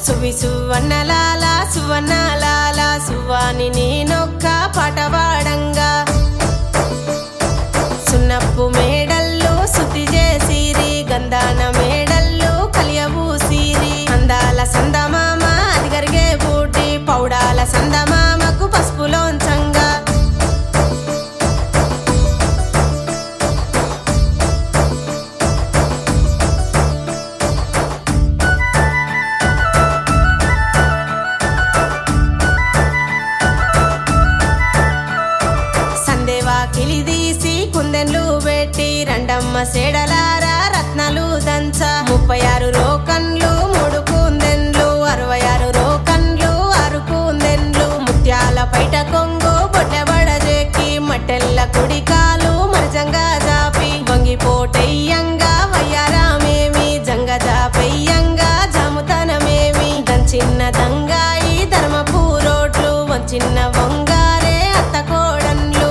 సువి సువన్నలాల సువన్నలాల సువాని నేనొక్క పాట పాడంగా సున్నప్పు మేడల్లో శుద్ధి చేసిరి గంధాన మేడల్లో కలియబూసిరి అందాల సందమామ అది గరిగే బూటి పౌడాల సందమామకు పసుపులోంచంగా సందేవా కిలిదీసి కుందెన్లు పెట్టి రెండమ్మ సేడలారా రత్నాలు దంచ ముప్పై ఆరు రోకన్లు మూడు కుందెన్లు అరవై ఆరు రోకన్లు ఆరు కుందెన్లు ముత్యాల పైట కొంగు బొట్టెబడ జెక్కి మట్టెల్ల కుడికాలు మరజంగా జాపి వంగిపోటెయ్యంగా వయ్యారామేమి జంగ జాపెయ్యంగా జాముతనమేమి దంచిన్న దంగాయి ధర్మపు రోడ్లు వంచిన్న వంగారే అత్త కోడన్లు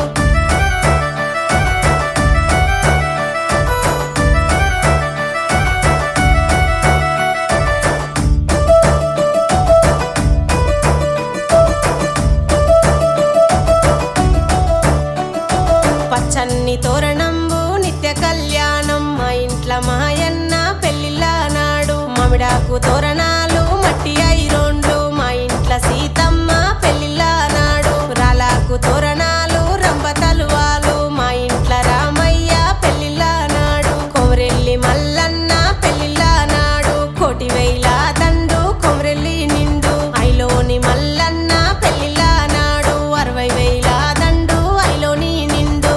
పచ్చన్ని తోరణంబు నిత్య కళ్యాణం మా ఇంట్ల మాయన్న పెళ్లిళ్ళ నాడు మామిడాకు తోరణాలు మట్టి ఐరోండ్లు మా ఇంట్ల సీతమ్మ పెళ్లిళ్ళ నాడు రాలాకు తోరణాలు రంప తలువాలు మా ఇంట్ల రామయ్య పెళ్లిళ్ళ నాడు కొమరెల్లి మల్లన్న పెళ్లిళ్ళ నాడు కోటి వేల దండు కొమరెల్లి నిండు ఐలోని మల్లన్న పెళ్లిళ్ళ నాడు అరవై వేల దండు ఐలోని నిండు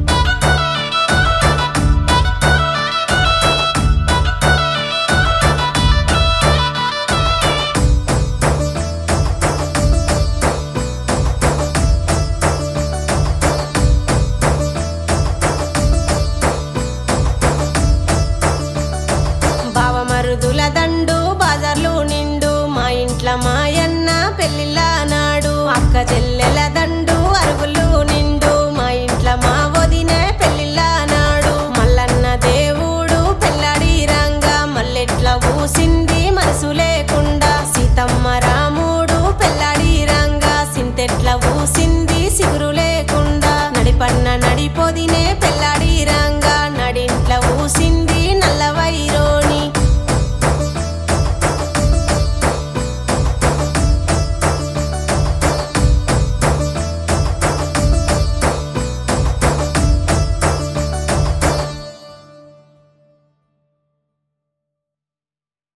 బావమరుదుల దండు బాజార్లు నిండు మా ఇంట్ల మాయన్న పెళ్లిళ్ళ నాడు అక్క చెల్లె